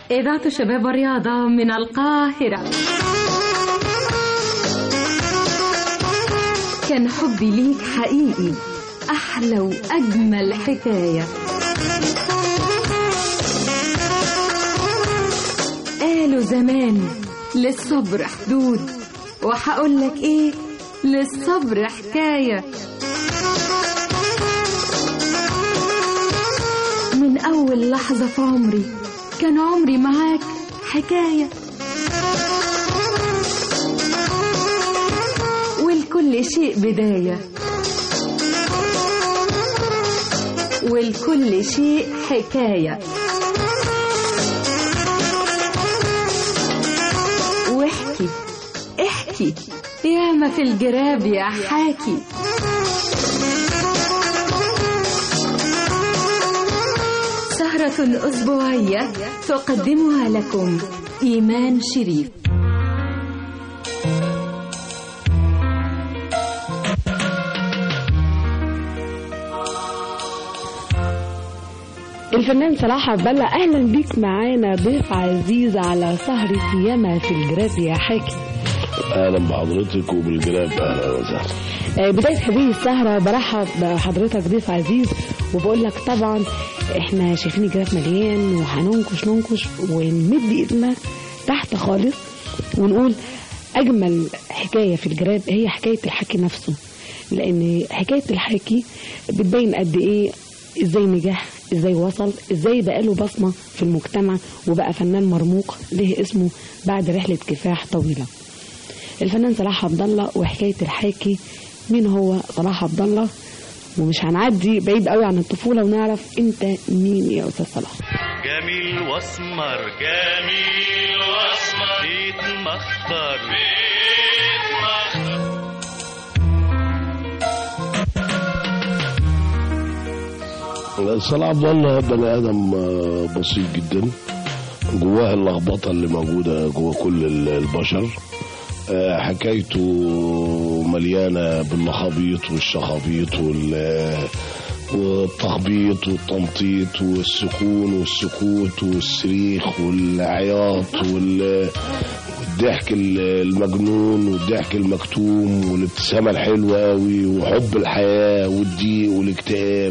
إذاعة شباب الرياضة من القاهرة كان حبي ليك حقيقي أحلى وأجمل حكاية قالوا زمان للصبر حدود وهقول لك ايه للصبر حكاية من أول لحظة في عمري كان عمري معاك حكاية ولكل شيء بداية ولكل شيء حكاية واحكي احكي ياما في الجراب يا حاكي سهرة أسبوعية تقدمها لكم إيمان شريف الفنان صلاح عبد الله اهلا بيك معانا ضيف عزيز على سهرة ياما في الجراب يا حاكي اهلا بحضرتك وبالجراب اهلا وسهلا آه، بداية هذه السهرة برحب بحضرتك ضيف عزيز وبقول لك طبعا احنا شايفين الجراف مليان وهننكش ننكش ونمد ايدنا تحت خالص ونقول اجمل حكاية في الجراب هي حكاية الحكي نفسه لان حكاية الحكي بتبين قد ايه ازاي نجح ازاي وصل ازاي بقى له بصمة في المجتمع وبقى فنان مرموق له اسمه بعد رحلة كفاح طويلة الفنان صلاح عبد الله وحكاية الحاكي مين هو صلاح عبد الله ومش هنعدي بعيد قوي عن الطفولة ونعرف انت مين يا استاذ صلاح جميل واسمر جميل واسمر بيت مخضر بيت مخضر صلاح عبد الله بني ادم آه، بسيط جدا جواه اللخبطه اللي موجوده جوه كل ال- البشر آه، حكايته مليانه باللخابيط والشخابيط وال والتخبيط والتنطيط والسكون والسكوت والصريخ والعياط وال والضحك ال- المجنون والضحك المكتوم والابتسامة الحلوة قوي وحب الحياة والضيق والاكتئاب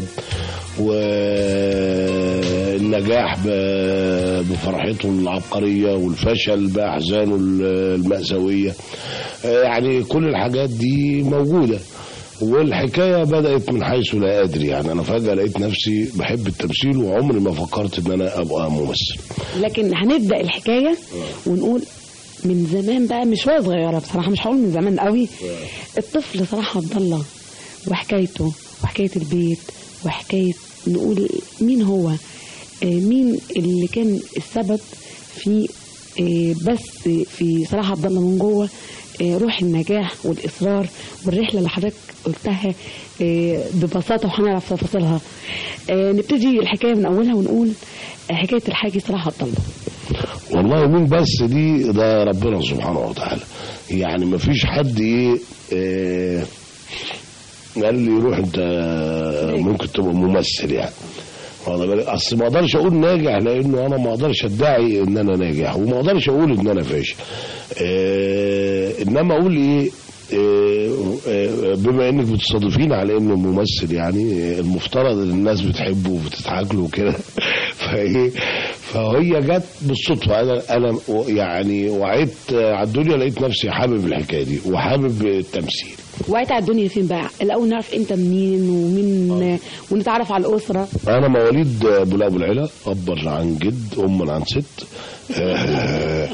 والنجاح ب- بفرحته العبقرية والفشل بأحزانه ال- المأساوية يعني كل الحاجات دي موجودة والحكاية بدأت من حيث لا أدري يعني أنا فجأة لقيت نفسي بحب التمثيل وعمري ما فكرت إن أنا أبقى ممثل لكن هنبدأ الحكاية ونقول من زمان بقى مش وهي صغيرة بصراحة مش هقول من زمان قوي الطفل صلاح عبد الله وحكايته وحكاية البيت وحكاية نقول مين هو آه، مين اللي كان السبب في آه، بس في صلاح عبد الله من جوه آه، روح النجاح والإصرار والرحلة اللي حضرتك قلتها آه، ببساطة وهنعرف تفاصيلها آه، نبتدي الحكاية من أولها ونقول آه، حكاية الحاج صلاح عبد الله والله مين بس دي ده ربنا سبحانه وتعالى يعني ما فيش حد ايه آه، قال لي روح انت ممكن تبقى ممثل يعني واخد بالك؟ اصل ما اقدرش اقول ناجح لانه انا ما اقدرش ادعي ان انا ناجح وما اقدرش اقول ان انا فاشل آه انما اقول ايه آه، آه، بما انك بتستضيفيني على انه ممثل يعني آه، المفترض ان الناس بتحبه وبتضحك له وكده فايه فهي جت بالصدفه انا انا يعني وعيت على الدنيا لقيت نفسي حابب الحكايه دي وحابب التمثيل وقعت على الدنيا فين بقى الاول نعرف انت منين ومين ونتعرف على الاسره انا مواليد بولاق ابو العلا ابا عن جد ام عن ست آه،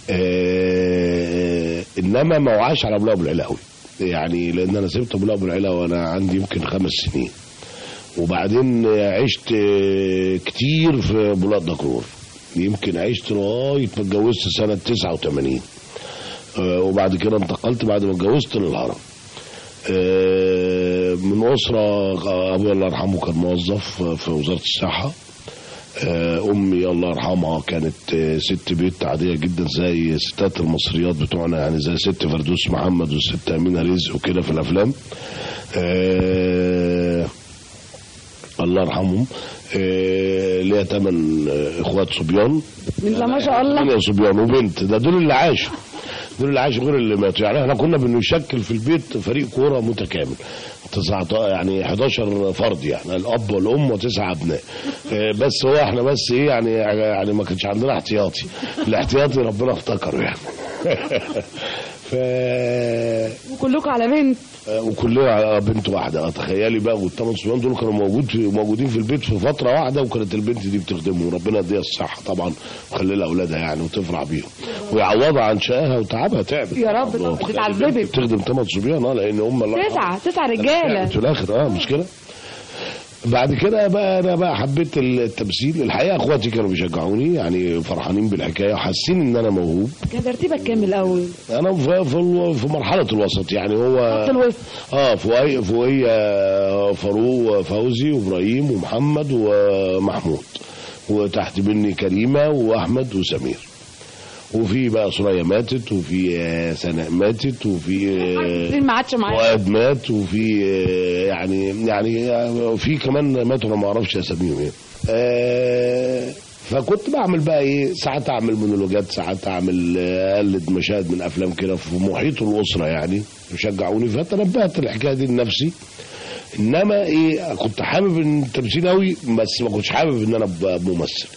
آه، انما ما وعاش على بولاق ابو العلا قوي يعني لان انا سبت بولاق ابو العلا وانا عندي يمكن خمس سنين وبعدين عشت آه، كتير في بولاق دكرور يمكن عشت لغايه ما اتجوزت سنه 89 آه، وبعد كده انتقلت بعد ما اتجوزت للهرم آه، من أسرة أبويا الله يرحمه كان موظف في وزارة الصحة آه، أمي الله يرحمها كانت آه، ست بيت عادية جدا زي الستات المصريات بتوعنا يعني زي ست فردوس محمد والست أمينة رزق وكده في الأفلام آه، الله يرحمهم آه، ليها ثمان اخوات صبيان بسم الله ما شاء الله ثمانية صبيان وبنت ده دول اللي عاشوا دول اللي عاشوا غير اللي ماتوا يعني احنا كنا بنشكل في البيت فريق كوره متكامل 19 يعني 11 فرد يعني الاب والام وتسع ابناء آه، بس هو احنا بس ايه يعني يعني ما كانش عندنا احتياطي الاحتياطي ربنا افتكره يعني ف وكلكم على بنت وكلنا على بنت واحده آه، تخيلي بقى والثمان صبيان دول كانوا موجود في موجودين في البيت في فتره واحده وكانت البنت دي بتخدمهم وربنا يديها الصحه طبعا ويخلي لها اولادها يعني وتفرح بيهم ويعوضها عن شقاها وتعبها تعبت يا رب طبعا، تخيل اتعذبت. البنت بتخدم ثمان صبيان اه لان هم الله يرحمهم. تسعة تسعة رجالة في الاخر اه مش كده بعد كده بقى انا بقى حبيت التمثيل الحقيقه اخواتي كانوا بيشجعوني يعني فرحانين بالحكايه وحاسين ان انا موهوب كان ترتيبك كام الأول؟ انا في في, ال- في مرحله الوسط يعني هو خط الوسط اه فوقي فوقية فاروق وفوزي وابراهيم ومحمد ومحمود وتحت مني كريمه واحمد وسمير وفي بقى سوريا ماتت وفي آه، سناء ماتت وفي آه، مين ما عادش معايا فؤاد مات وفي آه، يعني يعني آه، في كمان ماتوا انا ما اعرفش اساميهم يعني آه، فكنت بعمل بقى ايه ساعات اعمل مونولوجات ساعات اعمل آه، اقلد مشاهد من افلام كده في محيط الاسره يعني يشجعوني فتنبهت الحكايه دي لنفسي انما ايه كنت حابب ان التمثيل قوي بس ما كنتش حابب ان انا ابقى ممثل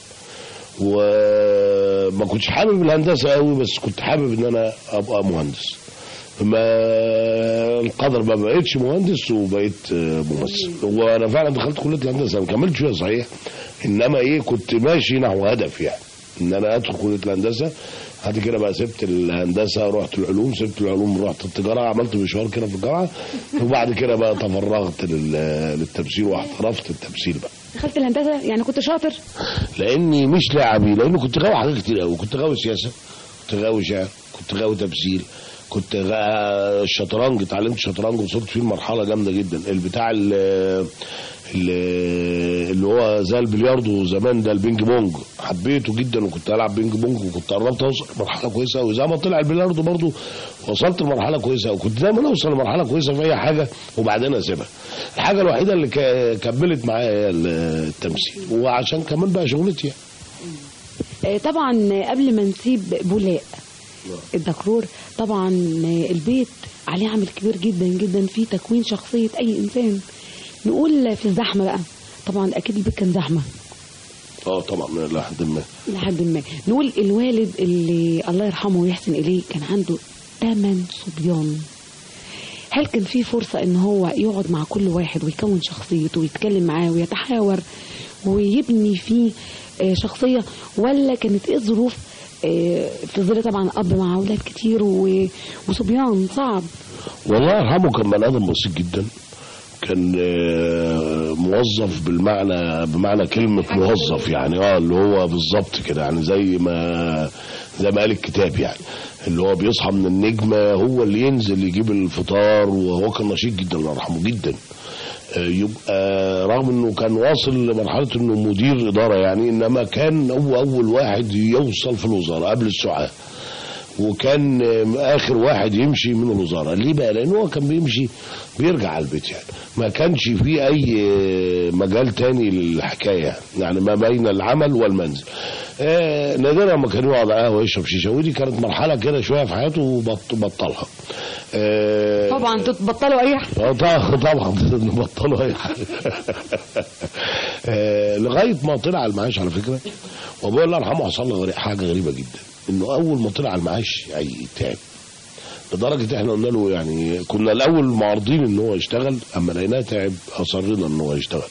وما كنتش حابب الهندسه قوي بس كنت حابب ان انا ابقى مهندس ما القدر ما بقيتش مهندس وبقيت آه، ممثل وانا فعلا دخلت كليه الهندسه ما كملتش فيها صحيح انما ايه كنت ماشي نحو هدف يعني ان انا ادخل كليه الهندسه بعد كده بقى سبت الهندسه رحت العلوم سبت العلوم رحت التجاره عملت مشوار كده في الجامعه وبعد كده بقى تفرغت لل- للتمثيل واحترفت التمثيل بقى دخلت الهندسة يعني كنت شاطر لاني مش لاعبي لاني كنت غاوي حاجات كتير قوي كنت غاوي سياسه كنت غاوي شعر كنت غاوي تمثيل كنت غا... الشطرنج اتعلمت شطرنج وصلت فيه لمرحله جامده جدا البتاع ال- ال- اللي هو زي البلياردو زمان ده البينج بونج حبيته جدا وكنت العب بينج بونج وكنت قربت اوصل لمرحله كويسه قوي زي ما طلع البلياردو برضو وصلت لمرحله كويسه قوي كنت دايما اوصل لمرحله كويسه في اي حاجه وبعدين اسيبها الحاجه الوحيده اللي ك- كملت معايا هي التمثيل وعشان كمان بقى شغلتي يعني. آه، طبعا قبل ما نسيب بولاق الدكرور طبعا آه، البيت عليه عامل كبير جدا جدا في تكوين شخصية أي إنسان نقول في الزحمة بقى طبعا أكيد البيت كان زحمة اه طبعا لحد ما لحد ما نقول الوالد اللي الله يرحمه ويحسن إليه كان عنده ثمان صبيان هل كان في فرصة ان هو يقعد مع كل واحد ويكون شخصيته ويتكلم معاه ويتحاور ويبني فيه آه، شخصية ولا كانت ايه الظروف آه، في ظل طبعا اب مع اولاد كتير و- وصبيان صعب والله يرحمه كان بني ادم بسيط جدا كان آه، موظف بالمعنى بمعنى كلمة موظف يعني اه اللي هو بالظبط كده يعني زي ما زي ما قال الكتاب يعني اللي هو بيصحى من النجمة هو اللي ينزل يجيب الفطار وهو كان نشيط جدا الله يرحمه جدا آه، يبقى رغم انه كان واصل لمرحلة انه مدير ادارة يعني انما كان هو اول واحد يوصل في الوزارة قبل السعاة وكان اخر واحد يمشي من الوزاره ليه بقى لان هو كان بيمشي بيرجع على البيت يعني ما كانش في اي مجال تاني للحكايه يعني ما بين العمل والمنزل آه نادرا ما كان يقعد على قهوه يشرب شيشه ودي كانت مرحله كده شويه في حياته وبطلها آه طبعا تبطلوا اي حاجة اه طبعا طبعا نبطلوا اي حاجه آه، لغايه ما طلع على المعاش على فكره وابويا الله يرحمه حصل له غري- حاجه غريبه جدا انه اول ما طلع على المعاش يعني تعب لدرجه احنا قلنا له يعني كنا الاول معارضين ان هو يشتغل اما لقيناه تعب اصرنا ان هو يشتغل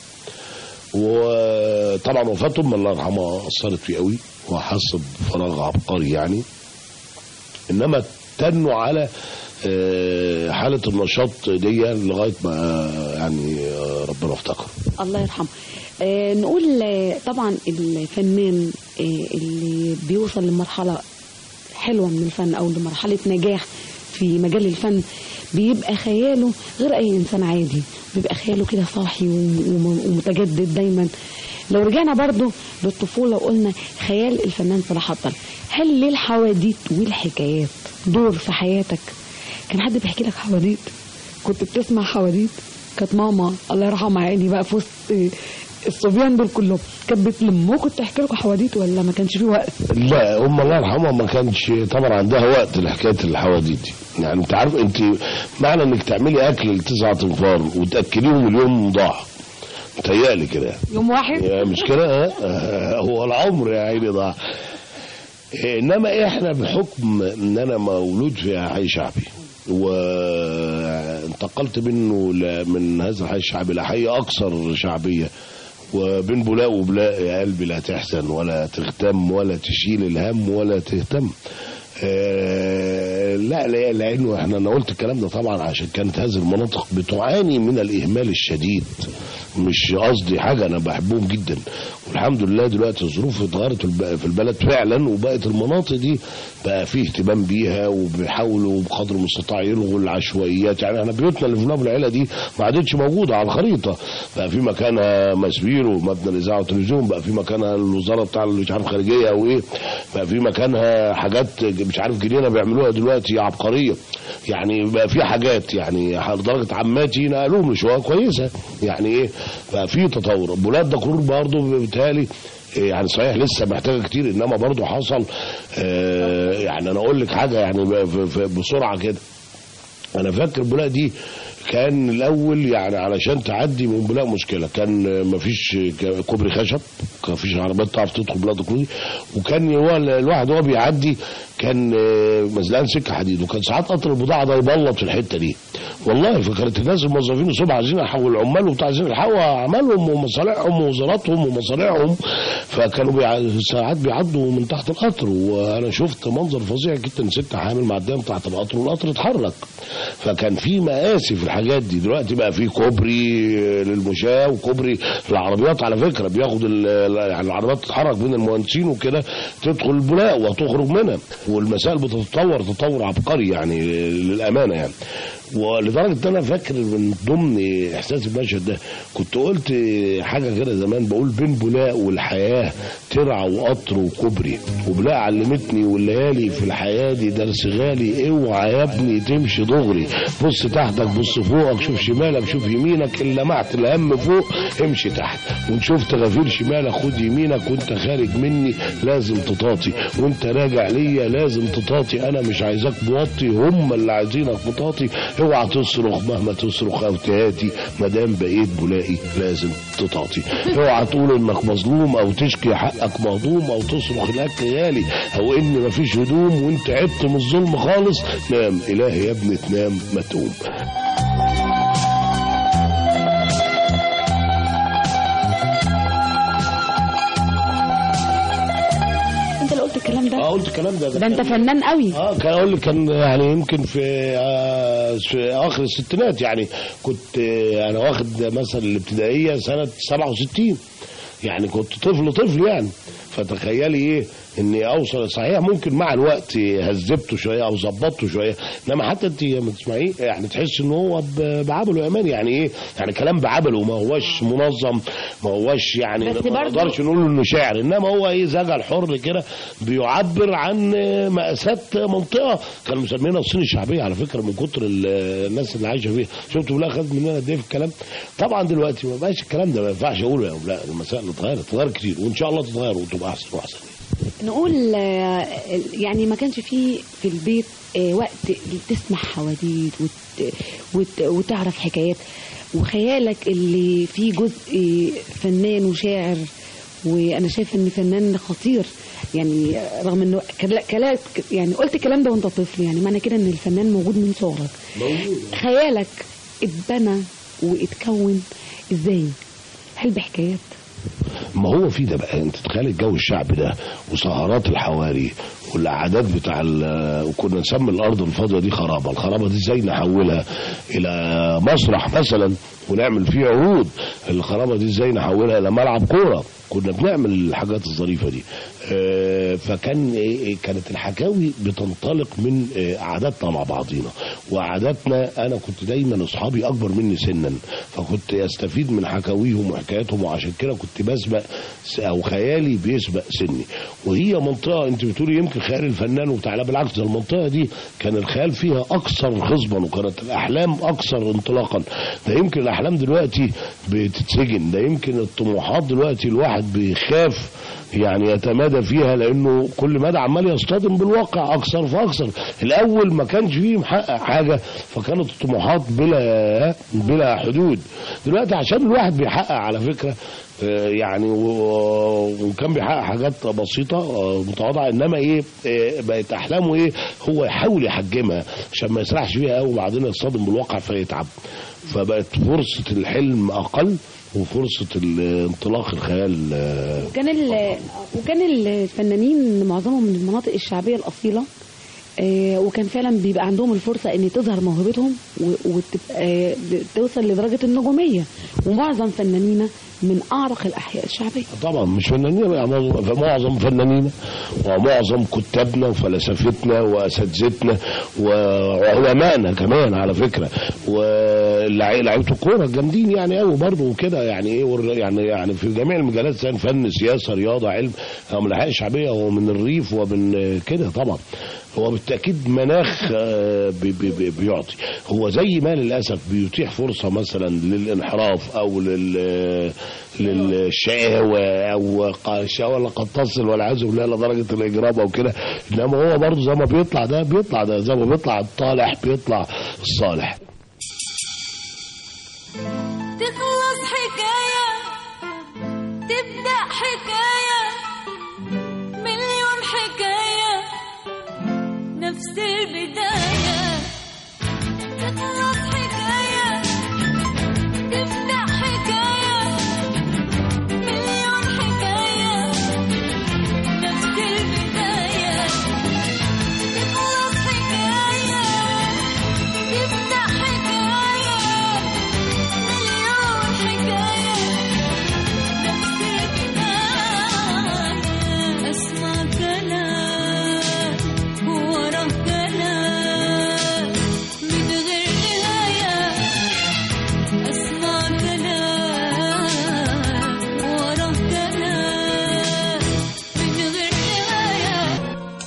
وطبعا وفاة امه الله يرحمها اثرت فيه قوي وحس بفراغ عبقري يعني انما تنوا على آه، حالة النشاط دي لغاية ما آه، يعني آه، ربنا افتكر الله يرحمه آه نقول آه، طبعا الفنان آه اللي بيوصل لمرحلة حلوة من الفن أو لمرحلة نجاح في مجال الفن بيبقى خياله غير أي إنسان عادي بيبقى خياله كده صاحي وم- وم- ومتجدد دايما لو رجعنا برضو للطفولة وقلنا خيال الفنان صلاح الطل هل للحواديت والحكايات دور في حياتك كان حد بيحكي لك حواديت كنت بتسمع حواديت كانت ماما الله يرحمها يعني بقى في وسط الصبيان دول كلهم كانت بتلموكوا تحكي لكم حواديت ولا ما كانش في وقت لا ام الله يرحمها ما كانش طبعا عندها وقت لحكايه الحواديت دي يعني انت عارف انت معنى انك تعملي اكل لتسعة انفار وتاكليهم اليوم ضاع متهيألي كده يوم واحد يا مش كده ها؟ آه، هو العمر يا عيني ضاع انما احنا بحكم ان انا مولود في حي شعبي وانتقلت منه ل- من هذا الحي الشعبي لحي اكثر شعبيه وبين بلاء وبلاء يا قلبي لا تحزن ولا تغتم ولا تشيل الهم ولا تهتم آه، لا لا لانه احنا انا قلت الكلام ده طبعا عشان كانت هذه المناطق بتعاني من الاهمال الشديد مش قصدي حاجه انا بحبهم جدا والحمد لله دلوقتي الظروف اتغيرت الب- في البلد فعلا وبقت المناطق دي بقى فيه اهتمام بيها وبيحاولوا بقدر المستطاع يلغوا العشوائيات يعني احنا بيوتنا اللي في نبل العيله دي ما عادتش موجوده على الخريطه بقى في مكانها مسبير ومبنى الاذاعه والتلفزيون بقى في مكانها الوزاره بتاع اللي مش عارف خارجيه او ايه بقى في مكانها حاجات مش عارف جنينه بيعملوها دلوقتي عبقريه يعني بقى في حاجات يعني لدرجه عماتي نقلوهم لشقق كويسه يعني ايه بقى في تطور بلاد دكرور برضه بالتالي يعني صحيح لسه محتاجه كتير انما برضه حصل آه يعني انا اقول لك حاجه يعني ب- ف- ف- بسرعه كده انا فاكر بولاق دي كان الاول يعني علشان تعدي من بولاق مشكله كان مفيش ك- كوبري خشب كان مفيش عربيات تعرف تدخل بلاد كلودي وكان هو ال- الواحد وهو بيعدي كان آه، مزلقان سكه حديد وكان ساعات قطر البضاعه ده يبلط في الحته دي والله فكانت الناس الموظفين الصبح عايزين يحولوا العمال وبتاع عايزين يلحقوا اعمالهم ومصالحهم ووزاراتهم ومصالحهم فكانوا بيع... ساعات بيعدوا من تحت القطر وانا شفت منظر فظيع جدا ست حامل معديه تحت القطر والقطر اتحرك فكان في مآسي في الحاجات دي دلوقتي بقى في كوبري للمشاة وكوبري العربيات على فكرة بياخد ال- يعني العربيات تتحرك بين المهندسين وكده تدخل البناء وتخرج منها والمسائل بتتطور تطور عبقري يعني للأمانة يعني ولدرجة ان انا فاكر من ضمن احساس المشهد ده كنت قلت حاجة كده زمان بقول بين بولاق والحياة ترعى وقطر وكوبري وبلاق علمتني والليالي في الحياة دي درس غالي اوعى يا ابني تمشي دغري بص تحتك بص فوقك شوف شمالك شوف يمينك ان لمعت الهم فوق امشي تحت وان شفت غفير شمالك خد يمينك وانت خارج مني لازم تطاطي وانت راجع ليا لازم تطاطي انا مش عايزاك موطي هم اللي عايزينك مطاطي اوعى تصرخ مهما تصرخ او تهاتي ما دام بقيت بلاقي لازم تطاطي اوعى تقول انك مظلوم او تشكي حقك مهضوم او تصرخ الاكل غالي او ان مفيش هدوم وانت عبت من الظلم خالص نام الهي يا ابني تنام ما تقوم انت اللي قلت الكلام ده اه قلت الكلام ده ده انت فنان قوي اه كان اقول لك كان يعني يمكن في, آه في اخر الستينات يعني كنت آه انا واخد مثلا الابتدائيه سنه 67 يعني كنت طفل طفل يعني فتخيلي ايه اني اوصل صحيح ممكن مع الوقت هذبته شويه او ظبطته شويه انما حتى انت لما تسمعيه يعني تحس ان هو ب- بعبله يا امان يعني ايه يعني كلام بعبله ما هوش منظم ما هوش يعني بس ما برضه- نقدرش نقول انه شعر انما هو ايه زجل حر كده بيعبر عن مأساة منطقه كانوا مسمينها الصين الشعبيه على فكره من كتر ال- الناس اللي عايشه فيها شفتوا بلا خد مننا قد ايه في الكلام طبعا دلوقتي ما بقاش الكلام ده ما ينفعش اقوله يا لا المسائل اتغيرت اتغيرت كتير وان شاء الله تتغير وتبقى احسن واحسن نقول آه، يعني ما كانش فيه في البيت آه، وقت تسمع حواديت وت... وت... وتعرف حكايات وخيالك اللي فيه جزء فنان وشاعر وانا شايف ان فنان خطير يعني رغم انه كلا كلا يعني قلت الكلام ده وانت طفل يعني معنى كده ان الفنان موجود من صغرك خيالك اتبنى واتكون ازاي هل بحكايات ما هو في ده بقى انت تخيل الجو الشعبي ده وسهرات الحواري والقعدات بتاع ال- وكنا نسمي الارض الفاضيه دي خرابه الخرابه دي ازاي نحولها الى مسرح مثلا ونعمل فيه عروض الخرابه دي ازاي نحولها الى ملعب كوره كنا بنعمل الحاجات الظريفه دي آه، فكان آه، كانت الحكاوي بتنطلق من آه، قعداتنا مع بعضينا وقعداتنا انا كنت دايما اصحابي اكبر مني سنا فكنت استفيد من حكاويهم وحكاياتهم وعشان كده كنت بسبق س- او خيالي بيسبق سني وهي منطقه انت بتقولي يمكن خيال الفنان وبتاع لا بالعكس ده المنطقه دي كان الخيال فيها اكثر خصبا وكانت الاحلام اكثر انطلاقا ده يمكن الاحلام دلوقتي بتتسجن ده يمكن الطموحات دلوقتي الواحد بيخاف يعني يتمادى فيها لانه كل مدى عمال يصطدم بالواقع اكثر فاكثر الاول ما كانش فيه محقق حاجه فكانت الطموحات بلا بلا حدود دلوقتي عشان الواحد بيحقق على فكره آه، يعني و- وكان بيحقق حاجات بسيطه آه، متواضعه انما ايه آه، بقت احلامه ايه هو يحاول يحجمها عشان ما يسرحش فيها قوي وبعدين يصطدم بالواقع فيتعب فبقت فرصه الحلم اقل وفرصه ال- انطلاق الخيال آه، وكان ال- وكان الفنانين معظمهم من المناطق الشعبيه الاصيله آه، وكان فعلا بيبقى عندهم الفرصه ان تظهر موهبتهم و- وتبقى آه، توصل لدرجه النجوميه ومعظم فنانينا من اعرق الاحياء الشعبيه طبعا مش فنانين يعني معظم- معظم فنانينا ومعظم كتابنا وفلسفتنا واساتذتنا وعلمائنا كمان على فكره ولاعيبه الكوره الجامدين يعني قوي برضه وكده يعني ايه ور- يعني يعني في جميع المجالات سواء فن سياسه رياضه علم او من الاحياء الشعبيه ومن الريف ومن آه، كده طبعا هو بالتاكيد مناخ آه، بي- بي- بي- بيعطي هو زي ما للاسف بيتيح فرصه مثلا للانحراف او لل للشقاوة او ق- الشقاوة اللي قد تصل والعياذ بالله لدرجه الاجرام او كده انما هو برضه زي ما بيطلع ده بيطلع ده زي ما بيطلع الطالح بيطلع الصالح تخلص حكاية تبدأ حكاية مليون حكاية نفس البداية تخلص حكاية تبدأ حكاية مليون حكاية نفس البداية تخلص حكاية تبدأ حكاية مليون حكاية نفس البداية أسمع كلام ورا كلام من غير نهاية أسمع كلام ورا كلام من غير نهاية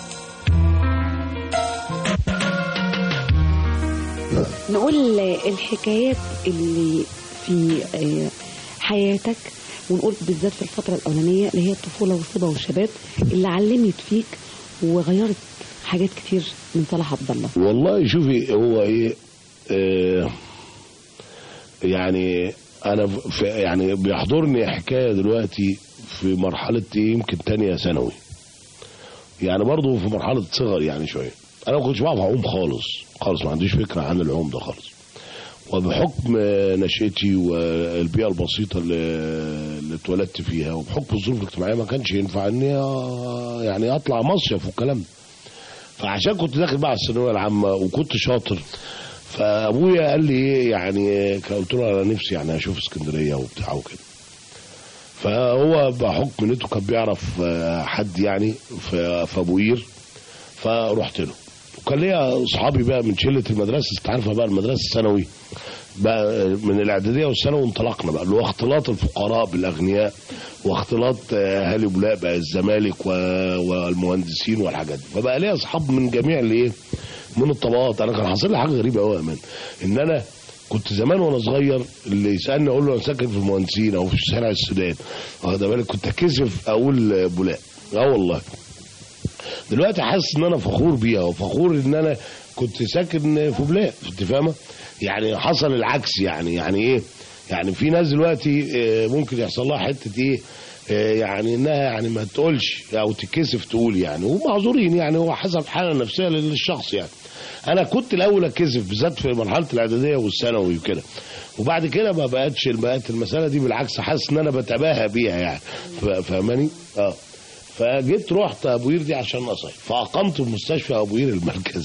نقول الحكايات اللي في آه، حياتك ونقول بالذات في الفترة الأولانية اللي هي الطفولة والصبا والشباب اللي علمت فيك وغيرت حاجات كتير من صلاح عبد الله والله شوفي هو ايه آه يعني انا في يعني بيحضرني حكايه دلوقتي في مرحله إيه يمكن تانية ثانوي يعني برضه في مرحله صغر يعني شويه انا ما كنتش بعرف اعوم خالص خالص ما عنديش فكره عن العوم ده خالص وبحكم نشأتي والبيئة البسيطة اللي, اللي اتولدت فيها وبحكم الظروف الاجتماعية ما كانش ينفع اني يعني اطلع مصيف والكلام ده فعشان كنت داخل بقى على الثانويه العامه وكنت شاطر فابويا قال لي ايه يعني قلت له انا نفسي يعني اشوف اسكندريه وبتاع وكده فهو بحكم نيته كان بيعرف آه، حد يعني في في ابو قير فرحت له وكان ليا اصحابي بقى من شله المدرسه انت عارفه بقى المدرسه الثانوي بقى من الاعداديه والثانوي انطلقنا بقى اللي هو اختلاط الفقراء بالاغنياء واختلاط آه، اهالي بلاء بقى الزمالك و- والمهندسين والحاجات دي فبقى ليا اصحاب من جميع الايه من الطبقات انا كان حاصل لي حاجه غريبه قوي يا امان ان انا كنت زمان وانا صغير اللي يسالني اقول له انا ساكن في المهندسين او في شارع السودان واخد بالك كنت اتكسف اقول بولاق اه والله دلوقتي حاسس ان انا فخور بيها وفخور ان انا كنت ساكن في بلاق انت فاهمه يعني حصل العكس يعني يعني ايه يعني في ناس دلوقتي آه، ممكن يحصل لها حته ايه آه، يعني انها يعني ما تقولش او تكسف تقول يعني ومعذورين يعني هو حسب الحاله النفسيه للشخص يعني انا كنت الاول اتكسف بالذات في مرحله الاعداديه والثانوي وكده وبعد كده ما بقتش بقت المساله دي بالعكس حاسس ان انا بتباهى بيها يعني ف- فاهماني اه فجيت رحت ابو قير دي عشان اصيف فاقمت في مستشفى ابو قير المركزي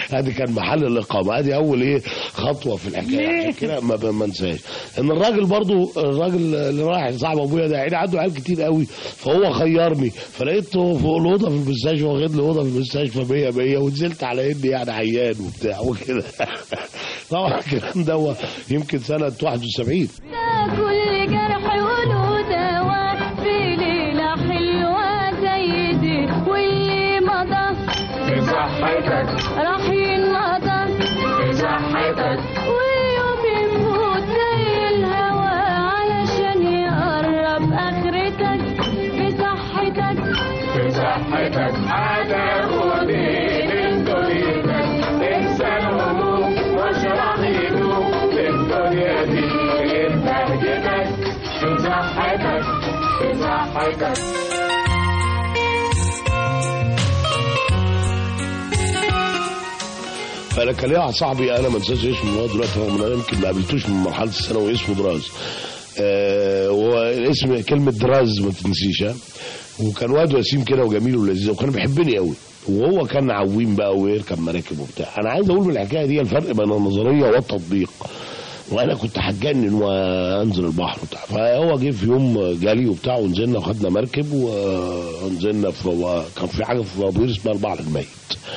ادي كان محل الاقامه ادي اول ايه خطوه في الحكايه ليه؟ عشان كده ما ب- ما انساش ان الراجل برضو الراجل اللي رايح صاحب ابويا ده يعني عنده عيال كتير قوي فهو خيرني فلقيته فوق الاوضه في المستشفى واخد لي اوضه في المستشفى 100 100 ونزلت على اني يعني عيان وبتاع وكده طبعا الكلام ده هو يمكن سنه 71 كل جرح وله دواء في ليلة حلوة زي دي واللي مضى بصحتك راح ينقضى بصحتك واليوم يموت زي الهوى علشان يقرب آخرتك بصحتك بصحتك هتاخد من دنيتك انسى الهموم مش راح يدوم الدنيا دي غير بهجتك بصحتك بصحتك فانا كان ليا واحد صاحبي انا ما انساش اسمه لغايه دلوقتي رغم ان انا يمكن ما قابلتوش من مرحله الثانوي اسمه دراز آه والاسم كلمه دراز ما تنسيش ها وكان واد وسيم كده وجميل ولذيذ وكان بيحبني قوي وهو كان عويم بقى ويركب مراكب وبتاع انا عايز اقول من الحكايه دي الفرق بين النظريه والتطبيق وانا كنت هتجنن وانزل البحر وبتاع فهو جه في يوم جالي وبتاع ونزلنا وخدنا مركب ونزلنا في كان في حاجه في ابوير اسمها البحر الميت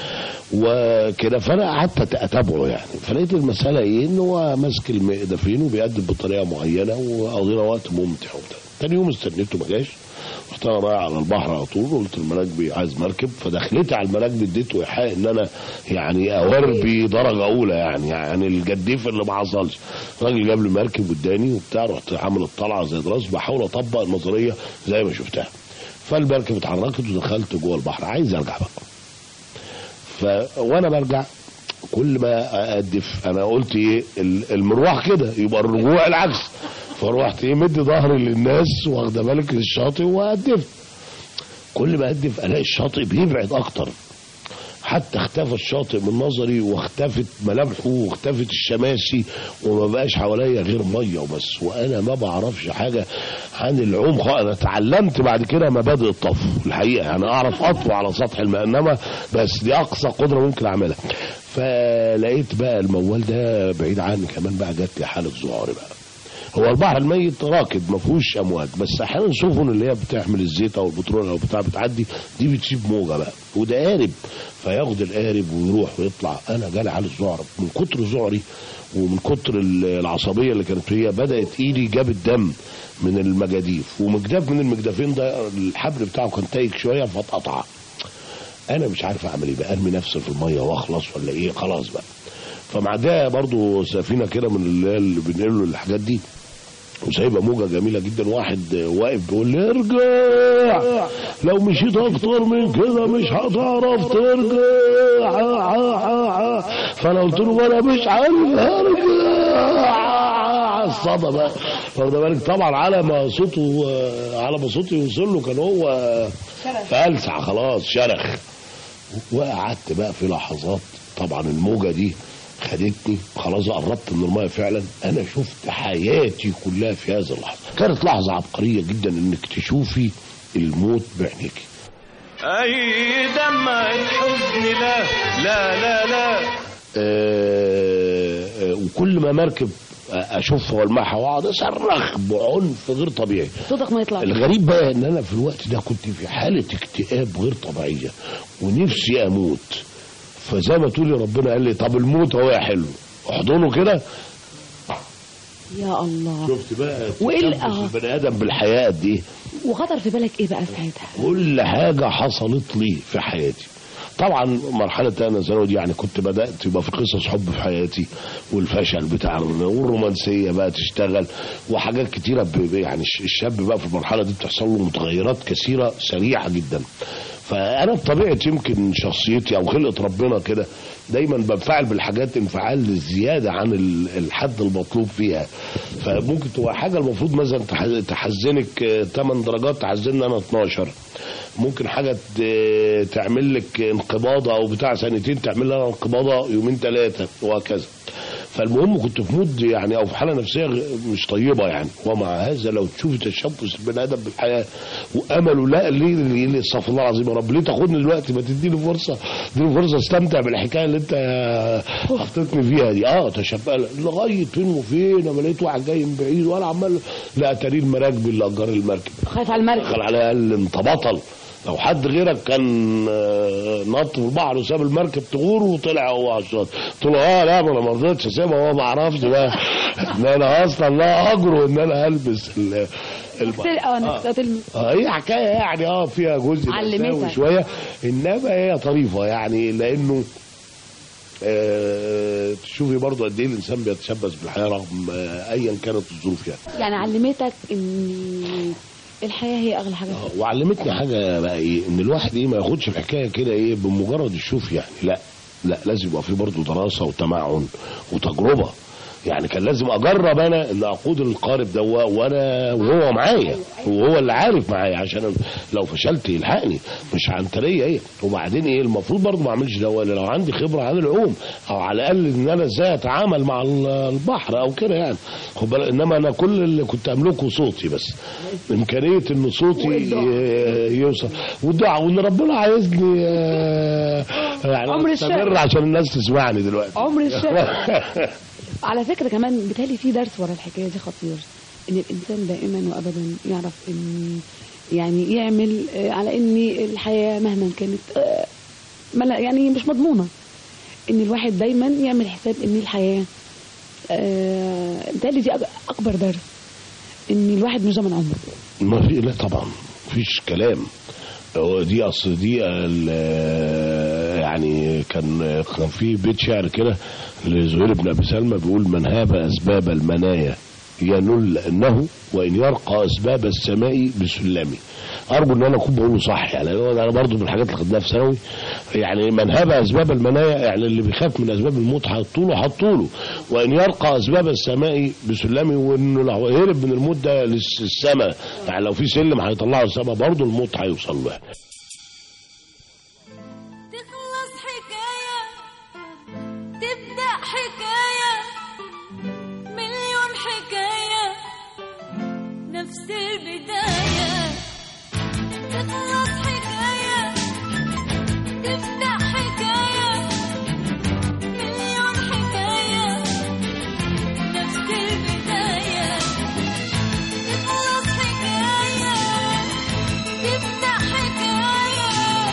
وكده فانا قعدت اتابعه يعني فلقيت المساله ايه ان هو ماسك المقدفين وبيقدم بطريقه معينه وقضينا وقت ممتع وبتاع تاني يوم استنيته ما جاش رحت انا رايح على البحر على طول قلت المراكبي عايز مركب فدخلتي على المراكب اديته ايحاء ان انا يعني اوربي درجه اولى يعني يعني الجديف اللي ما حصلش الراجل جاب لي مركب قدامي وبتاع رحت عامل الطلعه زي دراسه بحاول اطبق النظريه زي ما شفتها فالمركب اتحركت ودخلت جوه البحر عايز ارجع بقى ف وانا برجع كل ما اقدف انا قلت ايه ال- المروح كده يبقى الرجوع العكس فروحت ايه مدي ظهري للناس واخده بالك للشاطئ وقدفت كل ما اقدف الاقي الشاطئ بيبعد اكتر حتى اختفى الشاطئ من نظري واختفت ملامحه واختفت الشماسي وما بقاش حواليا غير ميه وبس وانا ما بعرفش حاجه عن العوم خالص انا اتعلمت بعد كده مبادئ الطفو الحقيقه يعني اعرف اطفو على سطح الماء انما بس دي اقصى قدره ممكن اعملها فلقيت بقى الموال ده بعيد عني كمان بقى جات لي حاله ذعر بقى هو البحر الميت راكد ما فيهوش امواج بس احيانا السفن اللي هي بتحمل الزيت او البترول او بتاع بتعدي دي بتسيب موجه بقى وده قارب فياخد القارب ويروح ويطلع انا جالي حاله ذعر من كتر ذعري ومن كتر ال- العصبيه اللي كانت فيها بدات ايدي جابت دم من المجاديف ومجداف من المجدافين ده الحبل بتاعه كان تايك شويه فاتقطع انا مش عارف اعمل ايه بقى ارمي نفسي في الميه واخلص ولا ايه خلاص بقى فمعدها برضو سفينه كده من اللي هي اللي بينقلوا الحاجات دي وسايبه موجه جميله جدا واحد واقف بيقول لي ارجع لو مشيت اكتر من كده مش هتعرف ترجع فانا قلت له انا مش عارف ارجع الصدى بقى واخد بالك طبعا على ما صوته على ما صوتي يوصل له كان هو فالسع خلاص شرخ وقعدت بقى في لحظات طبعا الموجه دي خدتني خلاص قربت من المايه فعلا انا شفت حياتي كلها في هذه اللحظه كانت لحظه عبقريه جدا انك تشوفي الموت بعينيكي أي دمعة حزن لا لا لا لا آه، آه، وكل ما مركب اشوفها والمعها واقعد اصرخ بعنف غير طبيعي صوتك ما يطلعش الغريب بقى ان انا في الوقت ده كنت في حاله اكتئاب غير طبيعيه ونفسي اموت فزي ما تقولي ربنا قال لي طب الموت اهو يا حلو احضنه كده يا الله شفت بقى وإيه ال- تشبث آه. البني ادم بالحياه قد ايه وخطر في بالك ايه بقى ساعتها كل حاجه حصلت لي في حياتي طبعا مرحلة أنا ثانوي دي يعني كنت بدأت يبقى في قصص حب في حياتي والفشل بتاع والرومانسية بقى تشتغل وحاجات كتيرة ب- ب- يعني الش- الشاب بقى في المرحلة دي بتحصل له متغيرات كثيرة سريعة جدا فأنا بطبيعة يمكن شخصيتي أو خلقة ربنا كده دايما بنفعل بالحاجات انفعال زيادة عن ال- الحد المطلوب فيها فممكن تبقى حاجة المفروض مثلا تح- تحزنك آه، 8 درجات تحزنني أنا 12 ممكن حاجة ت- تعمل لك انقباضة أو بتاع سنتين تعمل لها انقباضة يومين ثلاثة وهكذا فالمهم كنت في مود يعني او في حاله نفسيه غ- مش طيبه يعني ومع هذا لو تشوفي تشبث البني ادم بالحياه وامله لا ليه ليه ليه استغفر الله العظيم يا رب ليه تاخدني دلوقتي ما تديني فرصه اديني فرصه استمتع بالحكايه اللي انت حطيتني فيها دي اه تشبع لغايه فين وفين انا لقيت واحد جاي من بعيد وانا عمال لا اتاري المراكب اللي اجار المركب خايف على المركب دخل عليها قال انت بطل لو حد غيرك كان آه، نط في البحر وساب المركب تغور وطلع هو على الشاطئ قلت له اه لا ما انا ما رضيتش اسيبها هو ما اعرفش بقى ان انا اصلا لا اجرؤ ان انا البس ال- الب- اه نفس الم- اه هي حكايه يعني اه فيها جزء علمتك. مأساوي شويه انما هي طريفه يعني لانه آه تشوفي برضه قد ايه الانسان بيتشبث بالحياه رغم آه ايا كانت الظروف يعني يعني علمتك ان الحياه هي اغلى حاجه آه، وعلمتني حاجه بقى ايه ان الواحد ايه ما ياخدش الحكايه كده ايه بمجرد الشوف يعني لا لا لازم يبقى في برضه دراسه وتمعن وتجربه يعني كان لازم اجرب انا ان اقود القارب ده وانا وهو معايا وهو اللي عارف معايا عشان لو فشلت يلحقني مش عنتريه ايه وبعدين ايه المفروض برضه ما اعملش ده ولا لو عندي خبره عن العوم او على الاقل ان انا ازاي اتعامل مع ال- البحر او كده يعني خد بالك انما انا كل اللي كنت املكه صوتي بس امكانيه ان صوتي ي- يوصل والدعاء وان ربنا عايزني آه، يعني عمر استمر الشاب. عشان الناس تسمعني دلوقتي عمر الشاب على فكره كمان بيتهيألي في درس ورا الحكايه دي خطير ان الانسان دائما وابدا يعرف ان يعني يعمل آه، على ان الحياه مهما كانت آه، ملا- يعني مش مضمونه ان الواحد دايما يعمل حساب ان الحياه آه، بيتهيألي دي أك- اكبر درس ان الواحد مش ضامن عمره ما في لا طبعا مفيش كلام هو دي اصل دي ال- يعني كان كان في بيت شعر كده لزهير بن ابي سلمى بيقول من هاب اسباب المنايا ينل انه وان يرقى اسباب السماء بسلمه ارجو ان انا اكون بقوله صح يعني هو انا برضو من الحاجات اللي خدناها في ثانوي يعني من هاب اسباب المنايا يعني اللي بيخاف من اسباب الموت حطوا له حطوا له وان يرقى اسباب السماء بسلمه وانه لو هرب من الموت ده للسماء يعني لو في سلم هيطلعه السماء برضه الموت هيوصل له تخلص حكاية تبدأ حكاية مليون حكاية نفس البداية تخلص حكاية تبدأ حكاية مليون حكاية نفس البداية تخلص حكاية تبدأ حكاية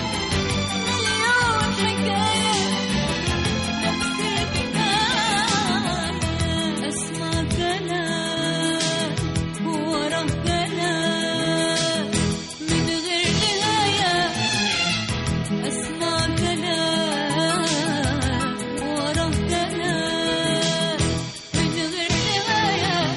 مليون حكاية نفس البداية أسمع كلام وراه كلام من غير نهاية أسمع كلام وراه كلام من غير نهاية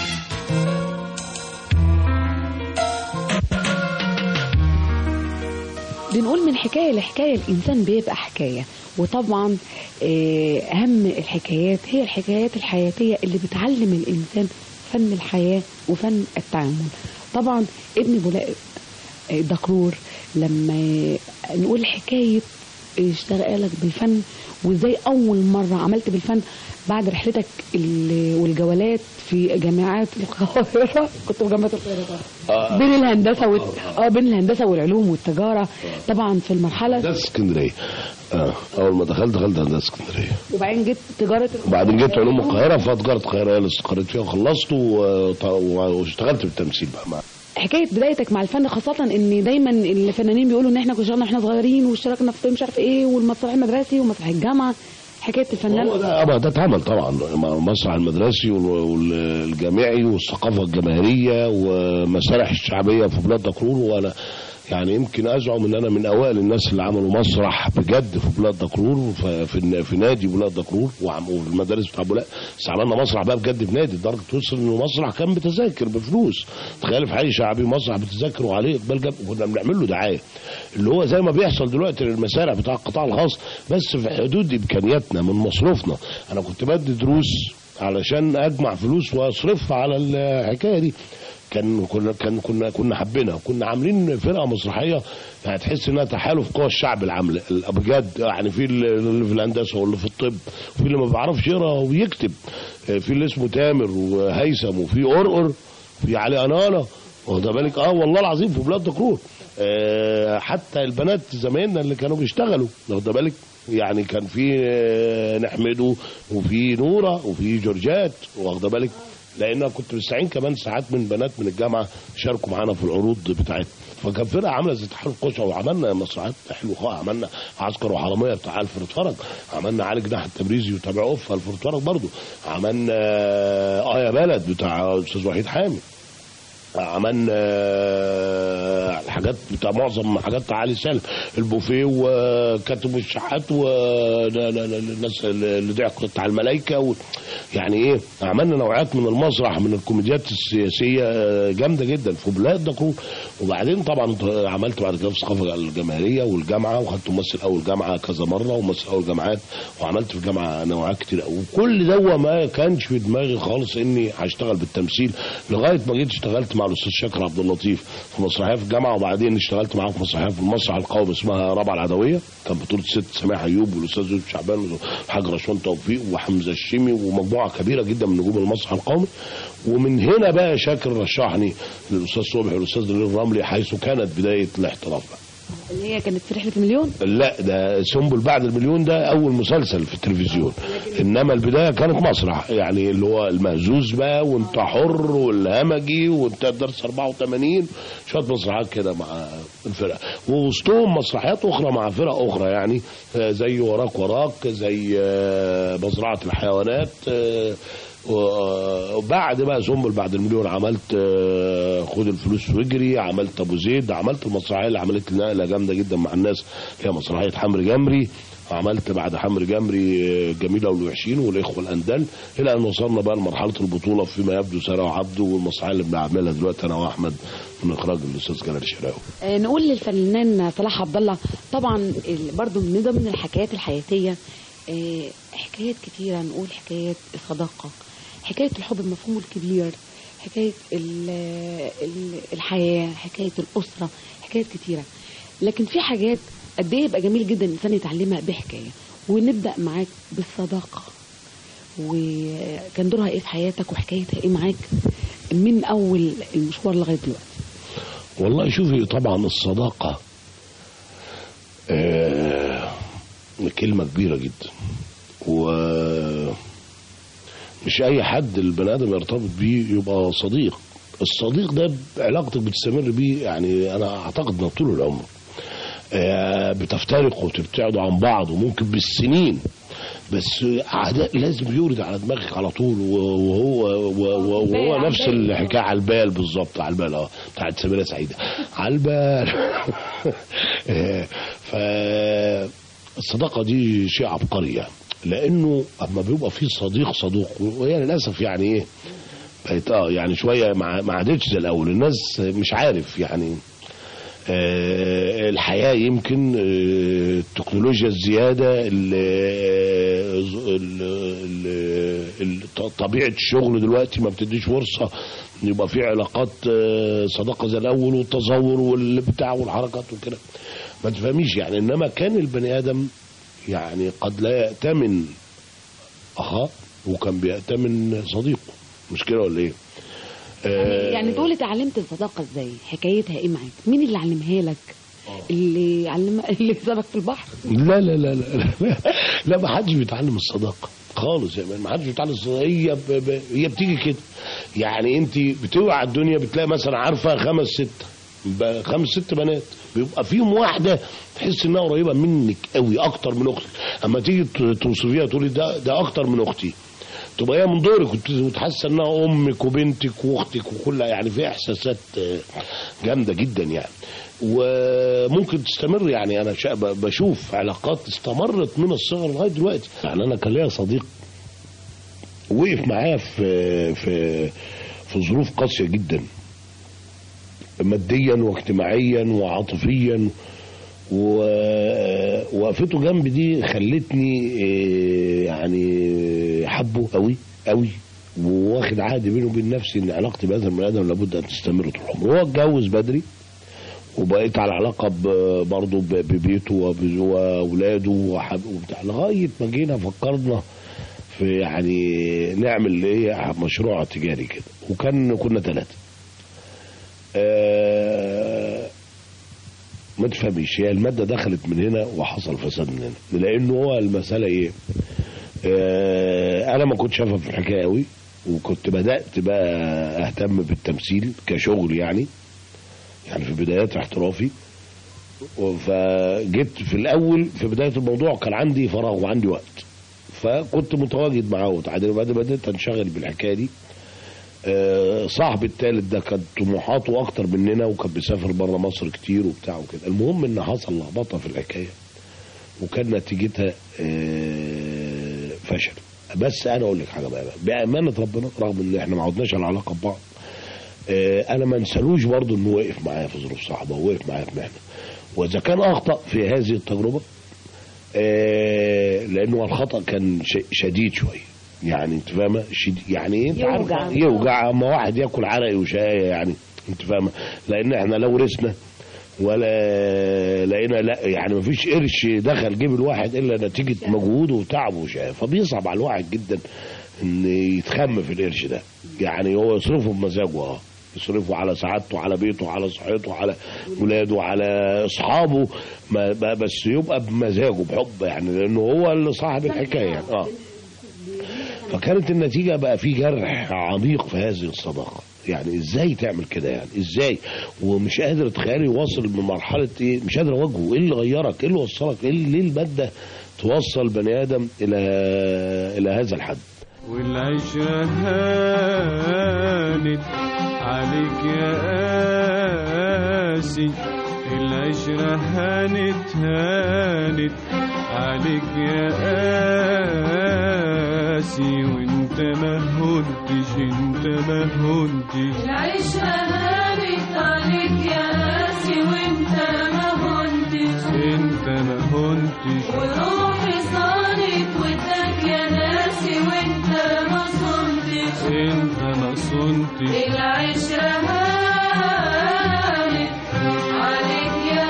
بنقول من حكاية لحكاية الإنسان بيبقى حكاية وطبعا آه، أهم الحكايات هي الحكايات الحياتية اللي بتعلم الإنسان فن الحياة وفن التعامل طبعا ابن بولاء آه، دكرور لما نقول حكاية اشتغالك بالفن وازاي أول مرة عملت بالفن بعد رحلتك ال- والجولات في جامعات القاهرة كنت في جامعة القاهرة آه. بين الهندسة وال... اه بين الهندسة والعلوم والتجارة طبعا في المرحلة هندسه اسكندريه اه اول ما دخلت دخلت هندسه اسكندريه وبعدين جيت تجارة وبعدين جيت علوم القاهره فتجاره القاهره هي اللي استقريت فيها وخلصت وط- واشتغلت بالتمثيل بقى مع حكاية بدايتك مع الفن خاصة ان دايما الفنانين بيقولوا ان احنا كنا شغالنا واحنا صغيرين واشتركنا في مش عارف ايه والمسرح المدرسي ومسرح الجامعة حكاية الفنان هو ده اه ده اتعمل طبعا المسرح المدرسي وال- والجامعي والثقافه الجماهيريه ومسارح الشعبيه في بلاد دكرور وانا يعني يمكن ازعم ان انا من اوائل الناس اللي عملوا مسرح بجد في بلاد دكرور ف- في الن- في نادي بلاد دكرور وعم- وفي المدارس بتاع بولاق بس عملنا مسرح بقى بجد في نادي لدرجه توصل انه مسرح كان بتذاكر بفلوس تخيل في حي شعبي مسرح بتذاكر وعليه اقبال جاب كنا بنعمل له دعايه اللي هو زي ما بيحصل دلوقتي للمسارح بتاع القطاع الخاص بس في حدود امكانياتنا من مصروفنا انا كنت بدي دروس علشان اجمع فلوس واصرفها على الحكايه دي كان كنا كان كنا كنا حابينها كنا عاملين فرقه مسرحيه يعني تحس انها تحالف قوى الشعب العامله بجد يعني في اللي في الهندسه واللي في الطب وفي اللي ما بيعرفش يقرا ويكتب في اللي اسمه تامر وهيثم وفي قرقر في علي انانه واخد بالك اه والله العظيم في بلاد دكرور آه حتى البنات زمايلنا اللي كانوا بيشتغلوا واخد بالك يعني كان في آه، نحمده وفي نوره وفي جورجات واخد بالك لان انا كنت مستعين كمان ساعات من بنات من الجامعه شاركوا معانا في العروض بتاعتنا فكان فرقه عامله زي اتحاد القشع وعملنا مسرحيات حلوه خالص عملنا عسكر وحراميه بتاع الفرد فرج عملنا علي جناح التبريزي وتابع اوف الفرد فرج برضه عملنا اه يا بلد بتاع استاذ وحيد حامد عملنا آه، الحاجات بتاع معظم حاجات علي سالم البوفيه وكاتب الشحات والناس اللي ضحكوا بتاع الملايكه و... يعني ايه عملنا نوعيات من المسرح من الكوميديات السياسيه آه، جامده جدا في بلاد دكرور وبعدين طبعا عملت بعد كده في الثقافه الجماهيريه والجامعه وخدت ممثل اول جامعه كذا مره وممثل اول جامعات وعملت في الجامعه نوعيات كتير قوي وكل ده ما كانش في دماغي خالص اني هشتغل بالتمثيل لغايه ما جيت اشتغلت مع الاستاذ شاكر عبد اللطيف في مسرحيه في الجامعه وبعدين اشتغلت معاه في مسرحيه في المسرح القومي اسمها رابعه العدويه كان بطوله ست سماح ايوب والاستاذ يوسف شعبان والحاج رشوان توفيق وحمزه الشيمي ومجموعه كبيره جدا من نجوم المسرح القومي ومن هنا بقى شاكر رشحني للاستاذ صبحي والاستاذ دليل الرملي حيث كانت بدايه الاحتراف بقى اللي هي كانت في رحله المليون لا ده سنبل بعد المليون ده اول مسلسل في التلفزيون انما البدايه كانت مسرح يعني اللي هو المهزوز بقى وانت حر والهمجي وانت درس 84 شويه مسرحيات كده مع الفرقه ووسطهم مسرحيات اخرى مع فرق اخرى يعني آه، زي وراك وراك زي آه، مزرعه الحيوانات آه، و- وبعد بقى سنبل بعد المليون عملت آه، خد الفلوس واجري عملت ابو زيد عملت المسرحيه اللي عملت لي نقله جامده جدا مع الناس اللي هي مسرحيه حمر جمري عملت بعد حمر جمري آه، جميله والوحشين والاخوه الاندل الى ان وصلنا بقى لمرحله البطوله فيما يبدو ساره وعبده والمسرحيه اللي بنعملها دلوقتي انا واحمد من اخراج الاستاذ جلال الشراوي آه، نقول للفنان صلاح عبد الله طبعا ال- برضو من ضمن الحكايات الحياتيه آه، حكايات كتيره نقول حكايات الصداقه حكايه الحب المفهوم الكبير حكايه ال- ال- الحياه حكايه الاسره حكايات كتيره لكن في حاجات قد ايه يبقى جميل جدا الانسان يتعلمها بحكايه ونبدا معاك بالصداقه وكان دورها ايه في حياتك وحكايتها ايه معاك من اول المشوار لغايه دلوقتي والله شوفي طبعا الصداقة آه كلمة كبيرة جدا و مش أي حد البني آدم يرتبط بيه يبقى صديق الصديق ده علاقتك بتستمر بيه يعني أنا أعتقد إنه طول العمر آه بتفترقوا وتبتعدوا عن بعض وممكن بالسنين بس عداء لازم يورد على دماغك على طول وهو وهو, وهو على نفس البال. الحكايه على البال بالظبط على البال اه بتاعت سميره سعيده على البال آه، فالصداقه دي شيء عبقري يعني لانه اما بيبقى في صديق صدوق وهي للاسف يعني ايه بقت اه يعني شويه ما ما عادتش زي الاول الناس مش عارف يعني آه، الحياة يمكن آه، التكنولوجيا الزيادة ال- ال- ال- ال- طبيعة الشغل دلوقتي ما بتديش فرصة إن يبقى في علاقات آه، صداقة زي الأول والتزور والبتاع والحركات وكده ما تفهميش يعني إنما كان البني آدم يعني قد لا يأتمن أخاه وكان بيأتمن صديقه مش كده ولا إيه؟ آه، يعني تقولي اتعلمت الصداقة ازاي حكايتها ايه معاك مين اللي علمها لك اللي علم اللي سابك في البحر لا لا لا لا لا, لا ما حدش بيتعلم الصداقه خالص يا مان ما حدش بيتعلم الصداقه هي ب... ب... هي بتيجي كده يعني انت بتوعى الدنيا بتلاقي مثلا عارفه خمس ست ب... خمس ست بنات بيبقى فيهم واحده تحس انها قريبه منك قوي اكتر من اختك اما تيجي ت- توصفيها تقولي ده ده اكتر من اختي تبقى هي من دورك وت- وتحس انها امك وبنتك واختك وكلها يعني في احساسات آه، جامده جدا يعني وممكن تستمر يعني انا شا- ب- بشوف علاقات استمرت من الصغر لغايه دلوقتي يعني انا كان ليا صديق وقف معايا في في في ظروف قاسيه جدا ماديا واجتماعيا وعاطفيا ووقفته جنبي دي خلتني آه، يعني حبه قوي قوي وواخد عهد بيني وبين نفسي ان علاقتي بهذا البني ادم لابد ان تستمر طول عمره هو اتجوز بدري وبقيت على علاقه ب- برضه ب- ببيته وب- واولاده وحب- وبتاع لغايه ما جينا فكرنا في يعني نعمل ايه مشروع تجاري كده وكان كنا ثلاثه آه ما تفهميش هي الماده دخلت من هنا وحصل فساد من هنا لانه هو المساله ايه آه انا ما كنتش افهم في الحكايه قوي وكنت بدات بقى اهتم بالتمثيل كشغل يعني يعني في بدايات احترافي فجيت في الاول في بدايه الموضوع كان عندي فراغ وعندي وقت فكنت متواجد معاه وبعدين بعد ما بدات انشغل بالحكايه دي آه، صاحبي التالت ده كان طموحاته اكتر مننا وكان بيسافر بره مصر كتير وبتاع وكده المهم ان حصل لخبطه في الحكايه وكان نتيجتها آه، فشل بس انا اقول لك حاجه بقى بامانه ربنا رغم ان احنا ما عدناش على علاقه ببعض آه، انا ما انسالوش برضه انه وقف معايا في ظروف صعبه ووقف معايا في محنه واذا كان اخطا في هذه التجربه آه، لانه الخطا كان ش- شديد شويه يعني انت فاهمه شديد يعني ايه انت عارفة؟ يوجع. يوجع اما واحد ياكل عرق وشايه يعني انت فاهمه لان احنا لا ورثنا ولا لقينا لا يعني مفيش قرش دخل جيب الواحد الا نتيجه مجهوده وتعبه وشايه فبيصعب على الواحد جدا ان يتخم في القرش ده يعني هو يصرفه بمزاجه اه يصرفه على سعادته على بيته على صحته على ولاده على اصحابه ما ما- بس يبقى بمزاجه بحب يعني لانه هو اللي صاحب الحكايه يعني اه فكانت النتيجة بقى في جرح عميق في هذه الصداقة يعني ازاي تعمل كده يعني ازاي ومش قادر اتخيل يواصل من مرحلة ايه مش قادر اواجهه ايه اللي غيرك ايه اللي وصلك ايه اللي- ليه المادة توصل بني ادم الى الى هذا الحد والعشرة هانت عليك يا قاسي العشرة هانت هانت عليك يا قاسي وانت ما هنتش انت ما هنتش العيشة هانت عليك يا قاسي وانت ما هنتش انت ما هنتش وروحي صانت ودك يا ناسي وانت ما صنتش انت ما صنتش العشرة هانت عليك يا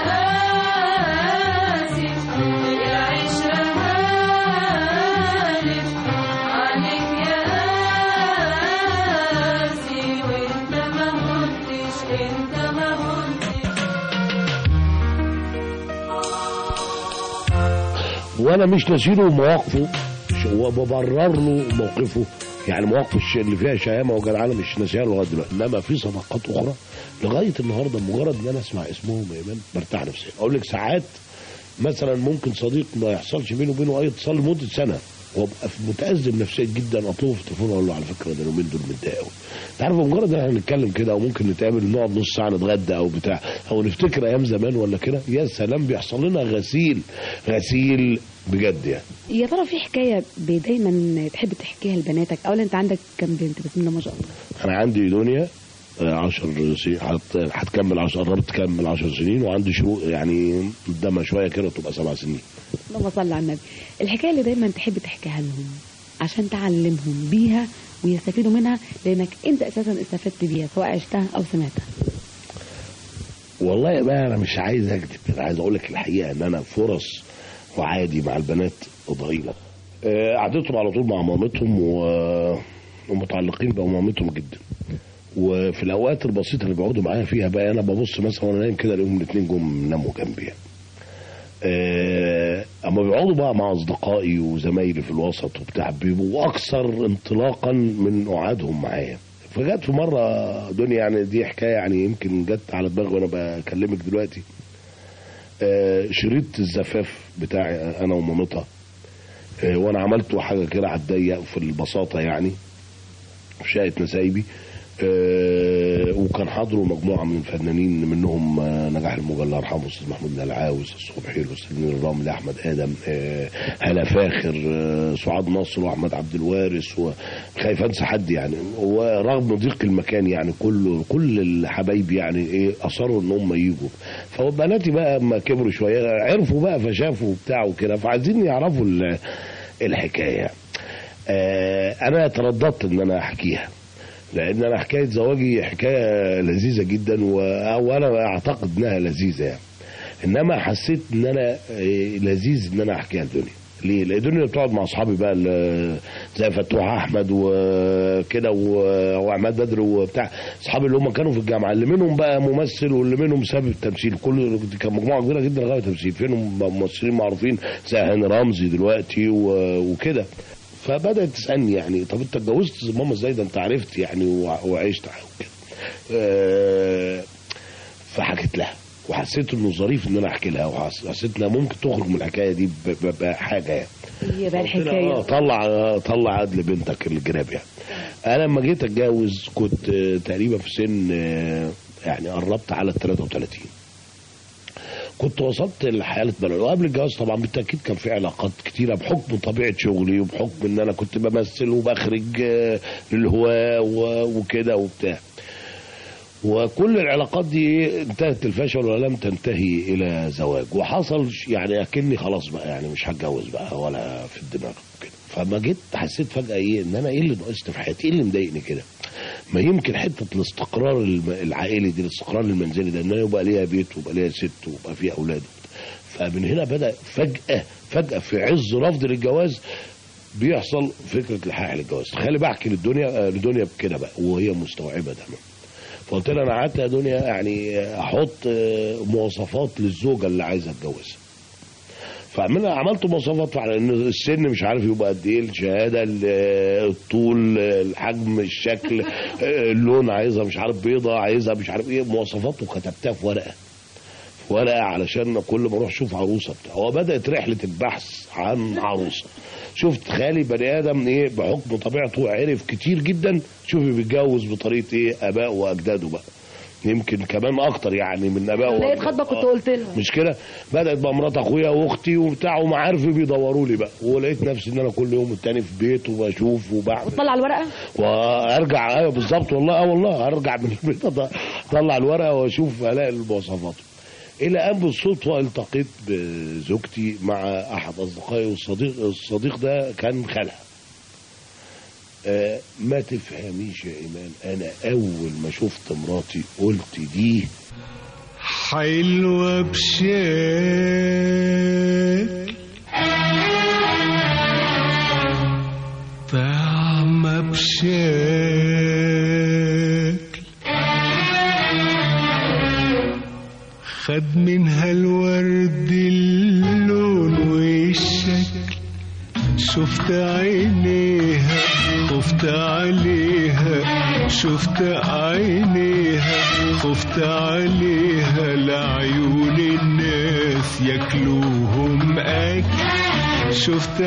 قاسي العشرة هانت عليك يا قاسي وانت ما هنتش انت ما هنتش وانا مش ناسيله مواقفه ش- وببرر له موقفه يعني مواقف الش- اللي فيها شهامه وجدعنه مش ناسيها لغايه دلوقتي انما في صداقات اخرى لغايه النهارده مجرد ان انا اسمع اسمهم يا ايمان برتاح نفسيا اقول لك ساعات مثلا ممكن صديق ما يحصلش بينه وبينه اي اتصال لمده سنه وابقى متازم نفسيا جدا اطلبه في التليفون اقول له على فكره ده اليومين دول متضايق قوي انت عارف مجرد ان احنا نتكلم كده او ممكن نتقابل نقعد نص ساعه نتغدى او بتاع او نفتكر ايام زمان ولا كده يا سلام بيحصل لنا غسيل غسيل بجد يعني يا ترى في حكايه ب- دايما تحب تحكيها لبناتك اولا انت عندك كم بنت بسم الله ما شاء الله انا عندي دنيا 10 سنين هت- هتكمل 10 قربت تكمل 10 سنين وعندي شروق يعني قدامها شويه كده تبقى سبع سنين اللهم صل على النبي الحكايه اللي دايما تحب تحكيها لهم عشان تعلمهم بيها ويستفيدوا منها لانك انت اساسا استفدت بيها سواء عشتها او سمعتها والله بقى انا مش عايز اكذب انا عايز اقول لك الحقيقه ان انا فرص وعادي مع البنات ضئيله آه، قعدتهم على طول مع مامتهم و- ومتعلقين بمامتهم جدا وفي الاوقات البسيطه اللي بيقعدوا معايا فيها بقى انا ببص مثلا وانا نايم كده الاقيهم الاثنين جم ناموا جنبي يعني. آه، اما بيقعدوا بقى مع اصدقائي وزمايلي في الوسط وبتاع بيبقوا اكثر انطلاقا من قعادهم معايا فجت في مره دنيا يعني دي حكايه يعني يمكن جت على دماغي وانا بكلمك دلوقتي آه، شريط الزفاف بتاعي انا ومامتها آه، وانا عملته حاجه كده على الضيق في البساطه يعني في شقه نسايبي آه، وكان حضروا مجموعه من الفنانين منهم آه، نجاح الموجة الله يرحمه الاستاذ محمود العاوي الاستاذ صبحي الاستاذ نير الرملي احمد ادم آه، هلا فاخر آه، سعاد نصر واحمد عبد الوارث وخايف انسى حد يعني ورغم ضيق المكان يعني كل كل الحبايب يعني ايه اصروا ان هم يجوا فبناتي بقى اما كبروا شويه عرفوا بقى فشافوا وبتاع وكده فعايزين يعرفوا ال- الحكايه آه انا ترددت ان انا احكيها لان انا حكايه زواجي حكايه لذيذه جدا و- وانا اعتقد انها لذيذه يعني انما حسيت ان انا آه، لذيذ ان انا احكيها لدنيا ليه؟ لان دنيا بتقعد مع اصحابي بقى ال- زي فتوح احمد وكده و- وعماد بدر وبتاع اصحابي اللي هم كانوا في الجامعه اللي منهم بقى ممثل واللي منهم ساب التمثيل كل كان مجموعه كبيره جدا غاويه تمثيل فيهم ممثلين معروفين زي هاني رمزي دلوقتي و- وكده فبدات تسالني يعني طب انت اتجوزت ماما ازاي ده انت عرفت يعني وع- وعشت وكده آه، فحكيت لها وحسيت انه ظريف ان انا احكي لها وحسيت انها ممكن تخرج من الحكايه دي ب- ب- بحاجه يعني هي بقى قلت لها الحكايه آه، طلع طلع عاد لبنتك الجراب يعني انا لما جيت اتجوز كنت آه، تقريبا في سن آه، يعني قربت على ال 33 كنت وصلت لحاله بلد وقبل الجواز طبعا بالتاكيد كان في علاقات كتيره بحكم طبيعه شغلي وبحكم ان انا كنت بمثل وبخرج آه، للهواه و- وكده وبتاع وكل العلاقات دي انتهت الفشل ولم تنتهي الى زواج وحصل ش- يعني اكني خلاص بقى يعني مش هتجوز بقى ولا في الدماغ كده فما جيت حسيت فجاه ايه ان انا ايه اللي ناقصني في حياتي ايه اللي مضايقني كده ما يمكن حته الاستقرار الم- العائلي دي الاستقرار المنزلي ده ان انا يبقى ليا بيت ويبقى ليا ست ويبقى في اولاد فمن هنا بدا فجاه فجاه في عز رفض للجواز بيحصل فكره الحاح للجواز تخيلي بحكي للدنيا آه، لدنيا بكده بقى وهي مستوعبه تمام فقلت لها انا قعدت يا دنيا يعني احط آه، مواصفات للزوجه اللي عايز اتجوزها فعملنا عملت مواصفات فعلا ان السن مش عارف يبقى قد ايه الشهاده ال- الطول الحجم الشكل آه، اللون عايزها مش عارف بيضه عايزها مش عارف ايه مواصفات وكتبتها في ورقه في ورقه علشان كل ما اروح اشوف عروسه بتاع وبدات رحله البحث عن عروسه شفت خالي بني ادم ايه بحكم طبيعته عرف كتير جدا شوفي بيتجوز بطريقه ايه ابائه واجداده بقى يمكن كمان اكتر يعني من ابائه لقيت وأجداده. خطبه كنت آه. قلت لها مش كده بدات بقى مرات اخويا واختي وبتاع ومعارفي بيدوروا لي بقى ولقيت نفسي ان انا كل يوم التاني في بيت وبشوف وبعمل طلع الورقه وارجع ايوه بالظبط والله اه والله ارجع من البيت أط- اطلع الورقه واشوف الاقي المواصفات الى ان بالصدفه التقيت بزوجتي مع احد اصدقائي والصديق الصديق ده كان خالها آه ما تفهميش يا ايمان انا اول ما شفت مراتي قلت دي حلوة بشكل طعمة بشكل خد منها الورد اللون والشكل شفت عينيها خفت عليها شفت عينيها خفت عليها لعيون الناس ياكلوهم اكل شفت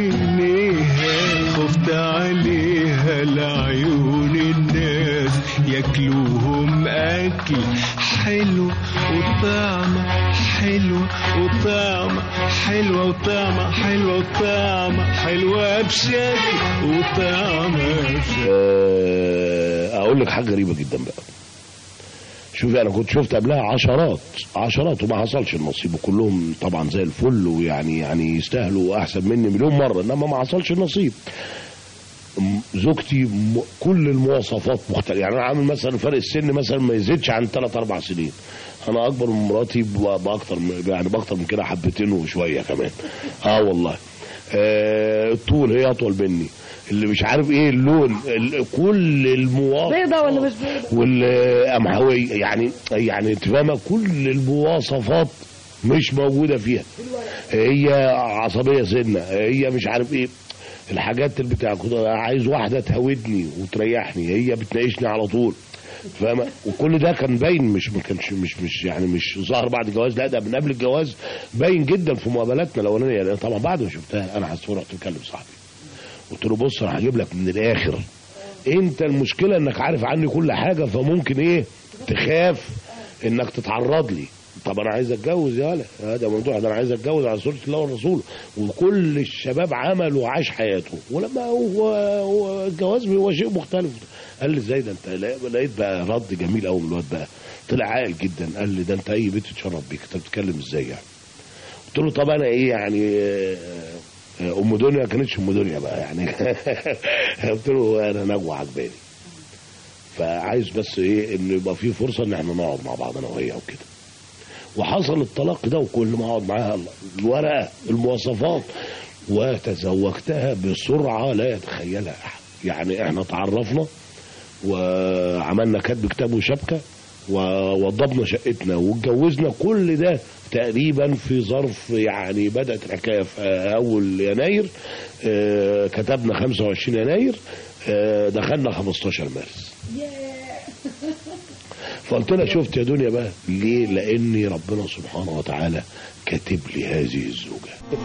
عينيها خفت عليها لعيون الناس ياكلوهم اكل حلو وطعمة حلو وطعمة حلوة وطعمة حلوة وطعمة حلوة بشكل وطعمة بشكل آه، اقول لك حاجه غريبه جدا بقى شوفي انا كنت شفت قبلها عشرات عشرات وما حصلش النصيب وكلهم طبعا زي الفل ويعني يعني يستاهلوا احسن مني مليون مره انما ما حصلش النصيب م- زوجتي م- كل المواصفات مختلفه يعني انا عامل مثلا فرق السن مثلا ما يزيدش عن 3 4 سنين انا اكبر من مراتي ب- باكتر من- يعني باكتر من كده حبتين وشويه كمان اه والله آه الطول هي اطول مني اللي مش عارف ايه اللون ال- كل المواصفات بيضه ولا مش بيضه والقمحوية يعني يعني انت فاهمه كل المواصفات مش موجوده فيها هي عصبيه سنه هي مش عارف ايه الحاجات اللي بتاع كنت عايز واحده تهودني وتريحني هي بتناقشني على طول فاهمه وكل ده كان باين مش ما كانش مش مش يعني مش ظهر بعد الجواز لا ده من قبل الجواز باين جدا في مقابلاتنا الاولانيه لان طبعا بعد ما شفتها انا حسيت رحت مكلم صاحبي قلت له بص انا هجيب لك من الاخر انت المشكله انك عارف عني كل حاجه فممكن ايه تخاف انك تتعرض لي طب انا عايز اتجوز يا ولا هذا موضوع ده انا عايز اتجوز على سوره الله والرسول وكل الشباب عمل وعاش حياته ولما هو هو الجواز هو شيء مختلف قال لي ازاي ده انت لا- لقيت بقى رد جميل قوي من الواد بقى طلع عاقل جدا قال لي ده انت اي بيت تشرب بيك انت بتتكلم ازاي يعني قلت له طب انا ايه يعني آه، آه، ام دنيا ما كانتش ام دنيا بقى يعني قلت له انا نجوى عجباني فعايز بس ايه ان يبقى في فرصه ان احنا نقعد مع بعض انا وهي وكده وحصل الطلاق ده وكل ما اقعد معاها الورقه المواصفات وتزوجتها بسرعه لا يتخيلها احد يعني احنا تعرفنا وعملنا كتب كتاب وشبكه ووضبنا شقتنا واتجوزنا كل ده تقريبا في ظرف يعني بدات الحكايه في اول يناير آه، كتبنا 25 يناير آه، دخلنا 15 مارس فقلت لها شفت يا دنيا بقى ليه لاني ربنا سبحانه وتعالى كاتب لي هذه الزوجه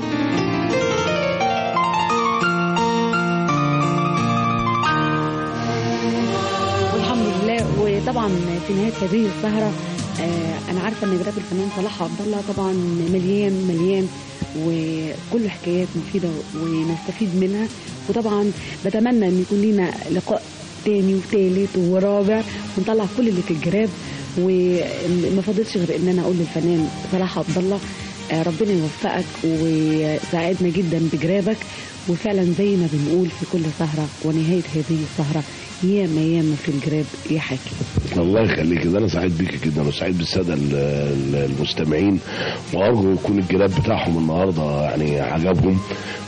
والحمد لله وطبعا في نهايه هذه السهره آه، انا عارفه ان جراب الفنان صلاح عبد الله طبعا مليان مليان وكل حكايات مفيده ونستفيد منها وطبعا بتمنى ان يكون لنا لقاء تاني وتالت ورابع ونطلع كل اللي في الجراب وما فاضلش غير ان انا اقول للفنان صلاح عبد الله آه، ربنا يوفقك وساعدنا جدا بجرابك وفعلا زي ما بنقول في كل سهره ونهايه هذه السهره ياما ياما في الجراب يا حاكي الله يخليك ده انا سعيد بيك جدا وسعيد بالساده ال- ال- المستمعين وارجو يكون الجراب بتاعهم النهارده يعني عجبهم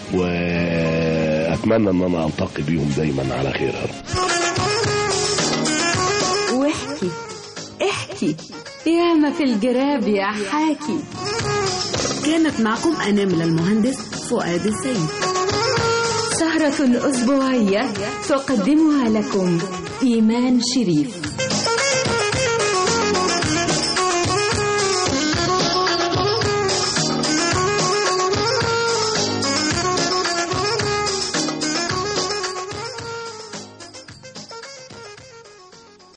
واتمنى ان انا التقي بيهم دايما على خير يا رب واحكي احكي ياما في الجراب يا حاكي كانت معكم أنامل المهندس فؤاد السيد سهرة أسبوعية تقدمها لكم إيمان شريف